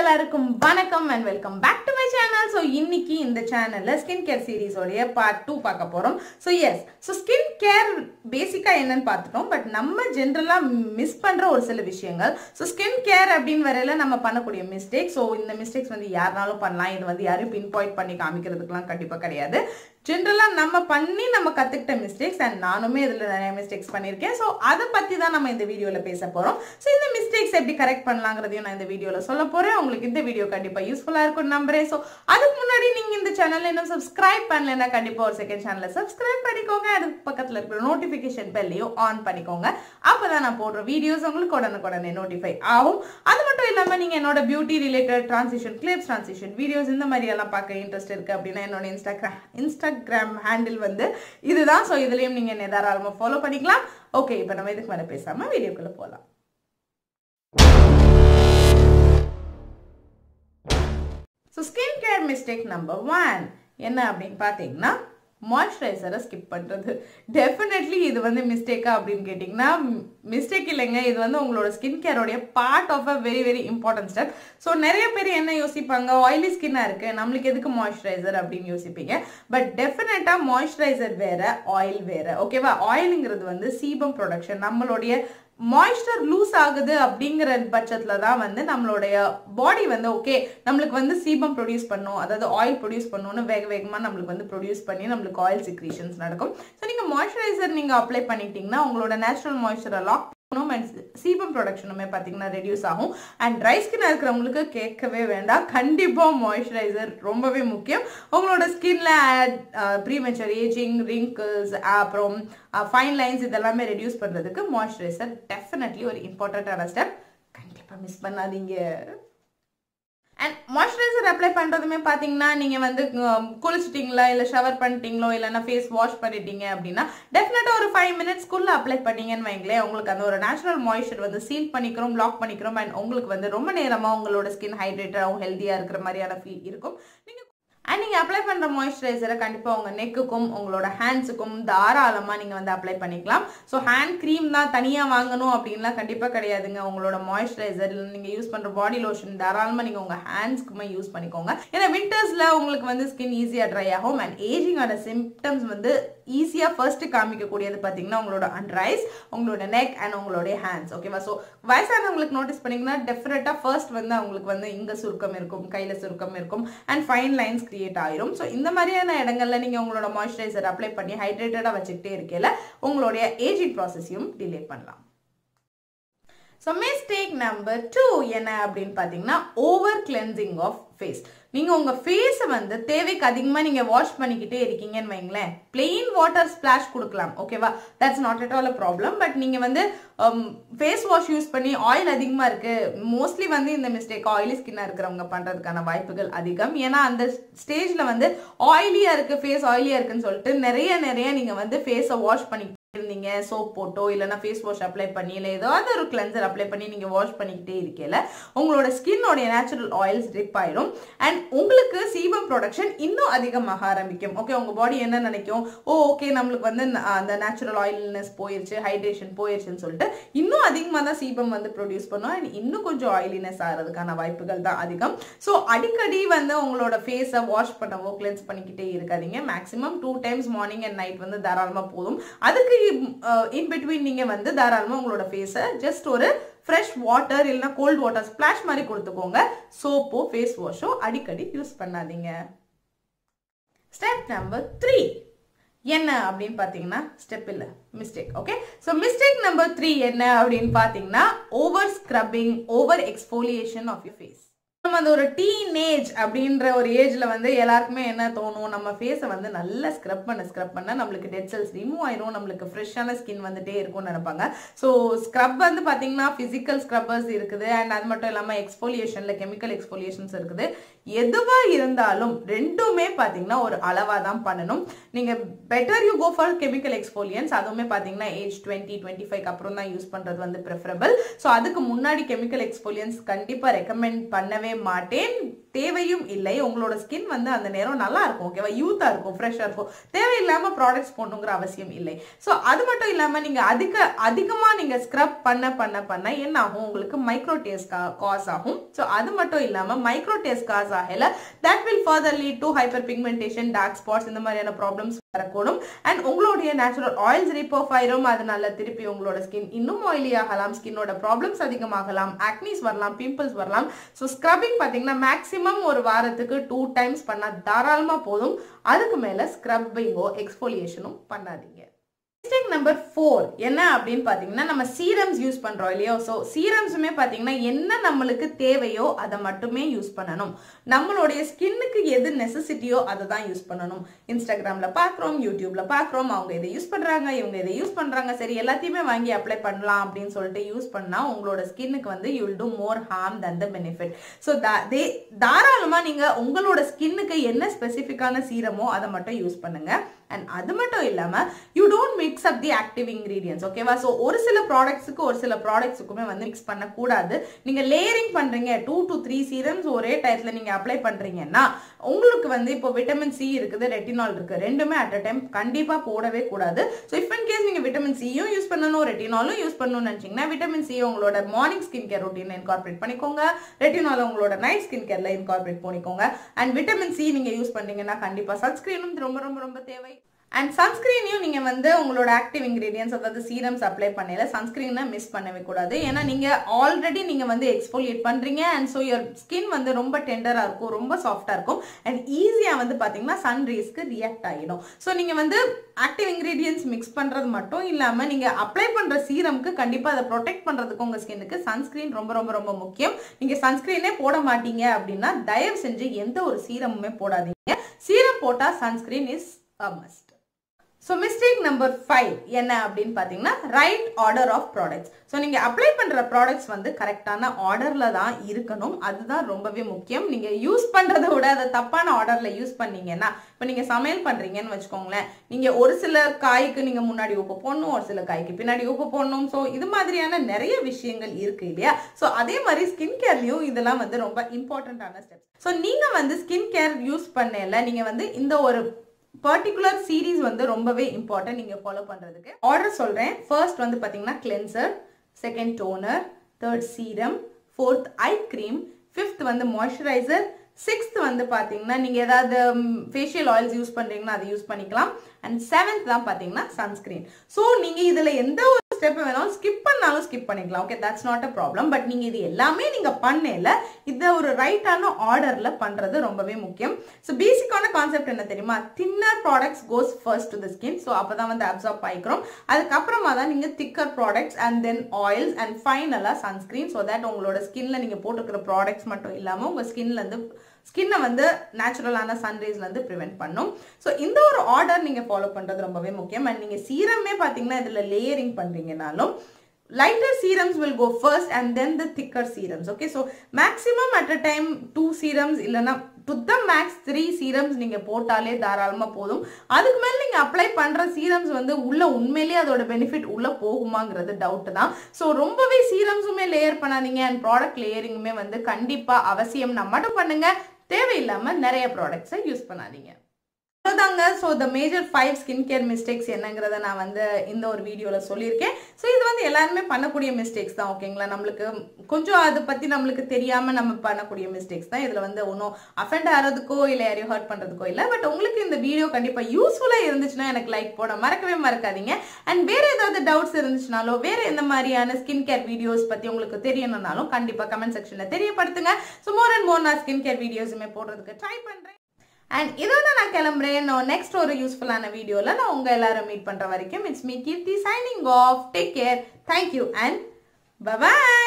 எல்லாருக்கும் வணக்கம் and welcome back to my channel so இன்னைக்கு இந்த சேனல்ல ஸ்கின் கேர் சீரிஸோடைய பார்ட் டூ பார்க்க போறோம் so yes so skin care பேசிக்கா என்னன்னு பார்த்துட்டோம் பட் நம்ம ஜென்ரலா மிஸ் பண்ற ஒரு சில விஷயங்கள் ஸோ ஸ்கின் கேர் அப்படின்னு வரையில நம்ம பண்ணக்கூடிய மிஸ்டேக் ஸோ இந்த மிஸ்டேக்ஸ் வந்து யாருனாலும் பண்ணலாம் இது வந்து யாரும் பின் பாயிண்ட் பண்ணி காமிக்கிறதுக்குலாம் கண்டிப்பா கிடையாது ஜென்ரலாக நம்ம பண்ணி நம்ம கற்றுக்கிட்ட மிஸ்டேக்ஸ் அண்ட் நானுமே இதில் நிறைய மிஸ்டேக்ஸ் பண்ணியிருக்கேன் ஸோ அதை பற்றி தான் நம்ம இந்த வீடியோவில் பேச போகிறோம் ஸோ இந்த மிஸ்டேக்ஸ் எப்படி கரெக்ட் பண்ணலாங்கிறதையும் நான் இந்த வீடியோவில் சொல்ல போகிறேன் உங்களுக்கு இந்த வீடியோ கண்டிப்பாக யூஸ்ஃபுல்லாக இருக்கும்னு நம்புறேன் ஸோ அதுக்கு முன்னாடி நீங்கள் இந்த சேனலில் இன்னும் சப்ஸ்கிரைப் பண்ணலைன்னா கண்டிப்பாக ஒரு செகண்ட் சேனலை சப்ஸ்கிரைப் பண்ணிக்கோங்க அதுக்கு பக்கத்தில் இருக்கிற நோட்டிஃபிகேஷன் பெல்லையும் ஆன் பண்ணிக்கோங்க அப்போ தான் நான் போடுற வீடியோஸ் உங்களுக்கு உடனுக்குடனே நோட்டிஃபை ஆகும் அது மட்டும் இல்லாமல் நீங்கள் என்னோட beauty related transition clips transition videos இந்த மாதிரி எல்லாம் பார்க்க இன்ட்ரெஸ்ட் இருக்குது அப்படின்னா என்னோட இன்ஸ்டாகிராம் இன்ஸ்டாகிராம் ஹேண்டில் வந்து இதுதான் ஸோ இதுலேயும் நீங்கள் என்ன தாராளமாக ஃபாலோ பண்ணிக்கலாம் ஓகே இப்போ நம்ம இதுக்கு மேலே பேசாமல் வீடியோக்குள்ளே போகலாம் so skin care mistake number one என்ன அப்படின்னு பார்த்தீங்கன்னா மாய்ஸ்சரைசரை ஸ்கிப் பண்ணுறது டெஃபினெட்லி இது வந்து மிஸ்டேக்கா அப்படின்னு கேட்டிங்கன்னா மிஸ்டேக் இல்லைங்க இது வந்து உங்களோட ஸ்கின் கேரோடைய part of a very very important step so நிறைய பேர் என்ன யோசிப்பாங்க ஆயிலி ஸ்கின்னாக இருக்குது நம்மளுக்கு எதுக்கு மாய்ஸ்சரைசர் அப்படின்னு யோசிப்பீங்க பட் டெஃபினட்டாக மாய்ஸ்சரைசர் வேற ஆயில் வேற ஓகேவா ஆயிலுங்கிறது வந்து சீபம் ப்ரொடக்ஷன் நம்மளுடைய மாய்ஸ்சர் லூஸ் ஆகுது அப்படிங்கிற பட்சத்தில் தான் வந்து நம்மளுடைய பாடி வந்து ஓகே நம்மளுக்கு வந்து சீபம் ப்ரொடியூஸ் பண்ணும் அதாவது ஆயில் ப்ரொடியூஸ் பண்ணணும்னு வேக வேகமாக நம்மளுக்கு வந்து ப்ரொடியூஸ் பண்ணி நம்மளுக்கு ஆயில் சிக்ரீஷன்ஸ் நடக்கும் ஸோ நீங்கள் மாய்ஸ்சரைசர் நீங்கள் அப்ளை பண்ணிட்டீங்கன்னா உங்களோட நேச்சுரல் மாய்ஸ்சரை லாக் பண்ணும் அண்ட் சீபம் ப்ரொடக்ஷனுமே பார்த்தீங்கன்னா ரெடியூஸ் ஆகும் அண்ட் ட்ரை ஸ்கின் இருக்கிறவங்களுக்கு கேட்கவே வேண்டாம் கண்டிப்பாக மாய்ஸ்சரைசர் ரொம்பவே முக்கியம் உங்களோட ஸ்கின்ல ப்ரீமெச்சர் ஏஜிங் ரிங்கிள்ஸ் அப்புறம் ஃபைன் லைன்ஸ் இதெல்லாமே ரெடியூஸ் பண்ணுறதுக்கு மாய்ஸ்சரைசர் டெஃபினெட்லி ஒரு இம்பார்ட்டண்ட்டான ஸ்டெப் கண்டிப்பாக மிஸ் பண்ணாதீங்க அண்ட் மாய்ஸ்சரைசர் அப்ளை பண்ணுறதுமே பார்த்தீங்கன்னா நீங்கள் வந்து குளிச்சிட்டிங்களா இல்லை ஷவர் பண்ணிட்டீங்களோ இல்லைன்னா ஃபேஸ் வாஷ் பண்ணிட்டீங்க அப்படின்னா டெஃபினட்டாக ஒரு ஃபைவ் மினிட்ஸ்க்குள்ளே அப்ளை பண்ணீங்கன்னு வைங்களேன் உங்களுக்கு அந்த ஒரு நேச்சுரல் மாய்ஸ்சர் வந்து சீல் பண்ணிக்கிறோம் லாக் பண்ணிக்கிறோம் அண்ட் உங்களுக்கு வந்து ரொம்ப நேரமாக உங்களோட ஸ்கின் ஹைட்ரேட்டடாகவும் ஹெல்த்தியாக இருக்கிற மாதிரியான ஃபீல் இருக்கும் நீங்கள் அண்ட் நீங்கள் அப்ளை பண்ணுற மாய்ஸ்சரைசரை கண்டிப்பாக உங்கள் நெக்குக்கும் உங்களோட ஹேண்ட்ஸுக்கும் தாராளமாக நீங்கள் வந்து அப்ளை பண்ணிக்கலாம் ஸோ ஹேண்ட் க்ரீம் தான் தனியாக வாங்கணும் அப்படின்லாம் கண்டிப்பாக கிடையாதுங்க உங்களோட மாய்ஸ்சரைசர் இல்லை நீங்கள் யூஸ் பண்ணுற பாடி லோஷன் தாராளமாக நீங்கள் உங்கள் ஹேண்ட்ஸ்க்குமே யூஸ் பண்ணிக்கோங்க ஏன்னா வின்டர்ஸில் உங்களுக்கு வந்து ஸ்கின் ஈஸியாக ட்ரை ஆகும் அண்ட் ஏஜிங்கான சிம்டம்ஸ் வந்து ஈஸியாக ஃபர்ஸ்ட் காமிக்கக்கூடியது பார்த்தீங்கன்னா உங்களோட அண்டர் ஐஸ் உங்களோட நெக் அண்ட் உங்களுடைய ஹேண்ட்ஸ் ஓகேவா ஸோ வயசானவங்களுக்கு நோட்டீஸ் பண்ணிங்கன்னா டெஃபினட்டாக ஃபர்ஸ்ட் வந்து அவங்களுக்கு வந்து இங்கே சுருக்கம் இருக்கும் கையில் சுருக்கம் இருக்கும் அண்ட் ஃபைன் லைன்ஸ் கிரியேட் ஆயிரும் ஸோ இந்த மாதிரியான இடங்கள்ல நீங்கள் உங்களோட மாய்ஸ்சரைசர் அப்ளை பண்ணி ஹைட்ரேட்டடாக வச்சுக்கிட்டே இருக்கையில உங்களுடைய ஏஜிங் ப்ராசஸையும் டிலே பண்ணலாம் ஸோ மிஸ்டேக் நம்பர் டூ என்ன அப்படின்னு பார்த்தீங்கன்னா ஓவர் கிளென்சிங் ஆஃப் ஃபேஸ் நீங்கள் உங்கள் ஃபேஸை வந்து தேவைக்கு அதிகமாக நீங்கள் வாஷ் பண்ணிக்கிட்டே இருக்கீங்கன்னு வைங்களேன் பிளெயின் வாட்டர் ஸ்பிளாஷ் கொடுக்கலாம் ஓகேவா that's not at all a problem but நீங்கள் வந்து ஃபேஸ் வாஷ் யூஸ் பண்ணி ஆயில் அதிகமாக இருக்குது மோஸ்ட்லி வந்து இந்த மிஸ்டேக் ஆயிலி ஸ்கின்னாக இருக்கிறவங்க பண்ணுறதுக்கான வாய்ப்புகள் அதிகம் ஏன்னா அந்த ஸ்டேஜில் வந்து ஆயிலியாக இருக்குது ஃபேஸ் ஆயிலியாக இருக்குன்னு சொல்லிட்டு நிறைய நிறைய நீங்கள் வந்து ஃபேஸை வாஷ் பண்ணி இருந்தீங்க சோப் போட்டோ இல்லைனா ஃபேஸ் வாஷ் அப்ளை பண்ணி இல்லை ஏதாவது ஒரு கிளென்சர் அப்ளை பண்ணி நீங்கள் வாஷ் பண்ணிக்கிட்டே இருக்கல உங்களோட ஸ்கின்னோடைய நேச்சுரல் ஆயில்ஸ் ட்ரிப் ஆயிடும் அண்ட் உங்களுக்கு சீபம் ப்ரொடக்ஷன் இன்னும் அதிகமாக ஆரம்பிக்கும் ஓகே உங்கள் பாடி என்ன நினைக்கும் ஓ ஓகே நம்மளுக்கு வந்து அந்த நேச்சுரல் ஆயில்னஸ் போயிருச்சு ஹைட்ரேஷன் போயிருச்சுன்னு சொல்லிட்டு இன்னும் அதிகமாக தான் சீபம் வந்து ப்ரொடியூஸ் பண்ணும் அண்ட் இன்னும் கொஞ்சம் ஆயிலினஸ் ஆகிறதுக்கான வாய்ப்புகள் தான் அதிகம் ஸோ அடிக்கடி வந்து உங்களோட ஃபேஸை வாஷ் பண்ணவோ கிளென்ஸ் பண்ணிக்கிட்டே இருக்காதீங்க maximum two times morning and night வந்து தாராளமாக போதும் அதுக்கு இன் பிட்வீன் நீங்கள் வந்து தாராளமாக உங்களோட ஃபேஸை ஜஸ்ட் ஒரு ஃப்ரெஷ் வாட்டர் இல்லைனா கோல்ட் வாட்டர் ஸ்பிளாஷ் மாதிரி கொடுத்துக்கோங்க சோப்போ ஃபேஸ் வாஷோ அடிக்கடி யூஸ் பண்ணாதீங்க ஸ்டெப் நம்பர் த்ரீ என்ன அப்படின்னு பார்த்தீங்கன்னா ஸ்டெப் இல்லை mistake okay so mistake number three என்ன அப்படின்னு பார்த்தீங்கன்னா over scrubbing over exfoliation of you face நம்ம அந்த ஒரு டீனேஜ் அப்படின்ற ஒரு ஏஜ்ல வந்து எல்லாருக்குமே என்ன தோணும் நம்ம ஃபேஸை வந்து நல்லா ஸ்க்ரப் பண்ண ஸ்க்ரப் பண்ண நம்மளுக்கு டெட் செல்ஸ் ரிமூவ் ஆயிரும் நம்மளுக்கு ஃப்ரெஷ்ஷான ஸ்கின் வந்துட்டே இருக்கும்னு நினைப்பாங்க ஸோ ஸ்க்ரப் வந்து பார்த்தீங்கன்னா ஃபிசிக்கல் ஸ்க்ரப்பர்ஸ் இருக்குது அண்ட் அது மட்டும் இல்லாமல் எக்ஸ்போலியேஷனில் கெமிக்கல் எக்ஸ்போலியேஷன்ஸ் இருக்குது எதுவாக இருந்தாலும் ரெண்டுமே பார்த்தீங்கன்னா ஒரு அளவாக தான் பண்ணணும் நீங்கள் better you go for chemical exfoliants அதுவுமே பார்த்தீங்கன்னா ஏஜ் டுவெண்ட்டி டுவெண்ட்டி ஃபைவ் அப்புறம் தான் யூஸ் பண்ணுறது வந்து ப்ரிஃபரபிள் ஸோ அதுக்கு முன்னாடி கெமிக்கல் எக்ஸ்போலியன்ஸ் கண்டிப்பாக ரெக்கமெண்ட் பண்ணவே மாட்டேன் தேவையும் இல்லை உங்களோட ஸ்கின் வந்து அந்த நேரம் நல்லா இருக்கும் ஓகேவா யூத்தா இருக்கும் ஃப்ரெஷ்ஷாக இருக்கும் தேவையில்லாம ப்ராடக்ட்ஸ் போடணுங்கிற அவசியம் இல்லை ஸோ அது மட்டும் இல்லாம நீங்க அதிக அதிகமா நீங்க ஸ்க்ரப் பண்ண பண்ண பண்ண என்ன ஆகும் உங்களுக்கு மைக்ரோ டேஸ்ட் காஸ் ஆகும் ஸோ அது மட்டும் இல்லாம மைக்ரோ டேஸ்ட் காஸ் ஆகல that will further lead to hyper pigmentation dark spots இந்த மாதிரியான ப்ராப்ளம்ஸ் வரக்கூடும் அண்ட் உங்களுடைய நேச்சுரல் ஆயில்ஸ் ரிப்போஃப் ஆயிரும் அதனால திருப்பி உங்களோட ஸ்கின் இன்னும் ஆயிலி ஆகலாம் ஸ்கின்னோட ப்ராப்ளம்ஸ் அதிகமாகலாம் ஆக்னிஸ் வரலாம் பிம்பிள்ஸ் வரலாம் ஸோ ஸ்க்ரப்பிங் பார்த்தீங்கன்னா மேக்ஸிமம் ஒரு வாரத்துக்கு டூ டைம்ஸ் பண்ணால் தாராளமாக போதும் அதுக்கு மேலே ஸ்க்ரப்பிங்கோ எக்ஸ்போலியேஷனும் பண்ணாதீங்க மிஸ்டேக் நம்பர் ஃபோர் என்ன அப்படின்னு பார்த்தீங்கன்னா நம்ம சீரம்ஸ் யூஸ் பண்ணுறோம் இல்லையோ ஸோ சீரம்ஸுமே பார்த்தீங்கன்னா என்ன நம்மளுக்கு தேவையோ அதை மட்டுமே யூஸ் பண்ணணும் நம்மளுடைய ஸ்கின்னுக்கு எது நெசசிட்டியோ அதை தான் யூஸ் பண்ணணும் இன்ஸ்டாகிராமில் பார்க்குறோம் யூடியூப்ல பார்க்குறோம் அவங்க இதை யூஸ் பண்ணுறாங்க இவங்க இதை யூஸ் பண்ணுறாங்க சரி எல்லாத்தையுமே வாங்கி அப்ளை பண்ணலாம் அப்படின்னு சொல்லிட்டு யூஸ் பண்ணால் உங்களோட ஸ்கின்னுக்கு வந்து you will do more harm than the benefit so they தாராளமாக நீங்கள் உங்களோட ஸ்கின்னுக்கு என்ன ஸ்பெசிஃபிக்கான சீரமோ அதை மட்டும் யூஸ் பண்ணுங்க அண்ட் அது மட்டும் இல்லாமல் you don't mix up the active ingredients ஓகேவா ஸோ ஒரு சில ப்ராடக்ட்ஸுக்கு ஒரு சில ப்ராடக்ட்ஸுக்குமே வந்து மிக்ஸ் பண்ணக்கூடாது நீங்கள் லேயரிங் பண்ணுறீங்க டூ டு த்ரீ சீரம்ஸ் ஒரே டயத்தில் நீங்கள் அப்ளை பண்ணுறீங்கன்னா உங்களுக்கு வந்து இப்போ விட்டமின் சி இருக்குது ரெட்டினால் இருக்குது ரெண்டுமே அட் அ டைம் கண்டிப்பாக போடவே கூடாது ஸோ இஃப் இன் கேஸ் நீங்கள் விட்டமின் சியும் யூஸ் பண்ணணும் ரெட்டினாலும் யூஸ் பண்ணணும்னு நினச்சிங்கன்னா விட்டமின் சி உங்களோட morning skin care routine incorporate பண்ணிக்கோங்க ரெட்டினால் உங்களோட நைட் ஸ்கின் கேரில் இன்கார்பரேட் பண்ணிக்கோங்க அண்ட் விட்டமின் சி நீங்கள் யூஸ் பண்ணீங்கன்னா கண்டிப்பாக சன்ஸ்கிரீனும் ரொம்ப ரொம்ப ரொம்ப தேவை அண்ட் சன்ஸ்கிரீனையும் நீங்கள் வந்து உங்களோட ஆக்டிவ் இன்கிரீடியன்ஸ் அதாவது சீரம்ஸ் அப்ளை பண்ணல சன்ஸ்கிரீனை மிஸ் பண்ணவே கூடாது ஏன்னா நீங்கள் ஆல்ரெடி நீங்கள் வந்து எக்ஸ்போலியேட் பண்ணுறீங்க அண்ட் ஸோ யுவர் ஸ்கின் வந்து ரொம்ப டெண்டராக இருக்கும் ரொம்ப சாஃப்டாக இருக்கும் அண்ட் ஈஸியாக வந்து பார்த்தீங்கன்னா சன் ரேஸ்க்கு ரியாக்ட் ஆகிடும் ஸோ நீங்கள் வந்து ஆக்டிவ் இன்கிரீடியன்ஸ் மிக்ஸ் பண்ணுறது மட்டும் இல்லாமல் நீங்கள் அப்ளை பண்ணுற சீரம்க்கு கண்டிப்பாக அதை ப்ரொடெக்ட் பண்ணுறதுக்கு உங்கள் ஸ்கின்னுக்கு சன்ஸ்கிரீன் ரொம்ப ரொம்ப ரொம்ப முக்கியம் நீங்கள் சன்ஸ்கிரீனே போட மாட்டீங்க அப்படின்னா தயவு செஞ்சு எந்த ஒரு சீரமுமே போடாதீங்க சீரம் போட்டால் sunscreen is a must so mistake number five என்ன அப்படின்னு பார்த்தீங்கன்னா right order of products so நீங்கள் அப்ளை பண்ணுற ப்ராடக்ட்ஸ் வந்து கரெக்டான ஆர்டரில் தான் இருக்கணும் அதுதான் ரொம்பவே முக்கியம் நீங்கள் யூஸ் பண்ணுறத விட அதை தப்பான ஆர்டரில் யூஸ் பண்ணீங்கன்னா இப்போ நீங்கள் சமையல் பண்ணுறீங்கன்னு வச்சுக்கோங்களேன் நீங்கள் ஒரு சில காய்க்கு நீங்கள் முன்னாடி உப்பு போடணும் ஒரு சில காய்க்கு பின்னாடி உப்பு போடணும் ஸோ இது மாதிரியான நிறைய விஷயங்கள் இருக்கு இல்லையா ஸோ அதே மாதிரி ஸ்கின் கேர்லையும் இதெல்லாம் வந்து ரொம்ப இம்பார்ட்டண்ட்டான ஸ்டெப்ஸ் ஸோ நீங்கள் வந்து ஸ்கின் கேர் யூஸ் பண்ணல நீங்கள் வந்து இந்த ஒரு பர்டிகுலர் சீரீஸ் வந்து ரொம்பவே இம்பார்ட்டன்ட் நீங்கள் ஃபாலோ பண்ணுறதுக்கு ஆர்டர் சொல்கிறேன் ஃபர்ஸ்ட் வந்து பார்த்தீங்கன்னா cleanser second toner third serum fourth eye cream fifth வந்து மாய்ஸ்சரைசர் சிக்ஸ்த் வந்து பார்த்தீங்கன்னா நீங்கள் ஏதாவது ஃபேஷியல் ஆயில்ஸ் யூஸ் பண்ணுறீங்கன்னா அதை யூஸ் பண்ணிக்கலாம் அண்ட் செவன்த் தான் பார்த்தீங்கன்னா சன்ஸ்கிரீன் ஸோ நீங்கள் இதில் எந்த ஒரு ஸ்டெப் வேணாலும் ஸ்கிப் பண்ணாலும் ஸ்கிப் பண்ணிக்கலாம் okay that's not a problem but நீங்கள் இது எல்லாமே நீங்கள் பண்ணல இதை ஒரு ரைட்டான ஆர்டரில் பண்ணுறது ரொம்பவே முக்கியம் ஸோ பேசிக்கான கான்செப்ட் என்ன தெரியுமா thinner products goes first to the skin so அப்போ தான் வந்து அப்சார்ப் ஆகிக்கிறோம் அதுக்கப்புறமா தான் நீங்கள் thicker products and then oils and ஃபைனலாக சன்ஸ்கிரீன் ஸோ தட் உங்களோட ஸ்கின்ல நீங்கள் போட்டுக்கிற ப்ராடக்ட்ஸ் மட்டும் இல்லாமல் உங்கள் ஸ்கின்லேருந்து ஸ்கின்னை வந்து நேச்சுரலான சன்ரேஸ்லேருந்து ப்ரிவெண்ட் பண்ணும் ஸோ இந்த ஒரு ஆர்டர் நீங்கள் ஃபாலோ பண்ணுறது ரொம்பவே முக்கியம் அண்ட் நீங்கள் சீரமே பார்த்தீங்கன்னா இதில் லேயரிங் பண்ணுறீங்கனாலும் lighter serums will go first and then the thicker serums okay so maximum at a time two serums இல்லைன்னா to the max three serums நீங்கள் போட்டாலே தாராளமாக போதும் அதுக்கு மேலே நீங்கள் அப்ளை பண்ணுற சீரம்ஸ் வந்து உள்ள உண்மையிலேயே அதோட பெனிஃபிட் உள்ளே போகுமாங்கிறது டவுட் தான் ஸோ ரொம்பவே சீரம்ஸுமே லேயர் பண்ணாதீங்க அண்ட் ப்ராடக்ட் லேயரிங்குமே வந்து கண்டிப்பாக அவசியம் நான் மட்டும் பண்ணுங்க தேவையில்லாமல் நிறைய ப்ராடக்ட்ஸை யூஸ் பண்ணாதீங்க அவ்வளோதாங்க so the major five skin care mistakes என்னங்கிறத நான் வந்து இந்த ஒரு வீடியோவில் சொல்லியிருக்கேன் ஸோ இது வந்து எல்லாருமே பண்ணக்கூடிய மிஸ்டேக்ஸ் தான் ஓகேங்களா நம்மளுக்கு கொஞ்சம் அதை பற்றி நம்மளுக்கு தெரியாமல் நம்ம பண்ணக்கூடிய மிஸ்டேக்ஸ் தான் இதில் வந்து ஒன்றும் அஃபெண்ட் ஆகிறதுக்கோ இல்லை யாரையும் ஹர்ட் பண்ணுறதுக்கோ இல்லை பட் உங்களுக்கு இந்த வீடியோ கண்டிப்பாக யூஸ்ஃபுல்லாக இருந்துச்சுன்னா எனக்கு லைக் போட மறக்கவே மறக்காதீங்க அண்ட் வேறு ஏதாவது டவுட்ஸ் இருந்துச்சுனாலோ வேறு எந்த மாதிரியான ஸ்கின் கேர் வீடியோஸ் பற்றி உங்களுக்கு தெரியணும்னாலும் கண்டிப்பாக கமெண்ட் செக்ஷனில் தெரியப்படுத்துங்க ஸோ மோர் அண்ட் மோர் நான் ஸ்கின் கேர் வீடியோஸுமே போடுறதுக்கு ட்ரை பண்ணுறேன் அண்ட் இதோட நான் கிளம்புறேன் நான் நெக்ஸ்ட் ஒரு யூஸ்ஃபுல்லான வீடியோவில் நான் உங்கள் எல்லாரும் மீட் பண்ணுற வரைக்கும் it's me Keerthi signing off take care thank you and bye bye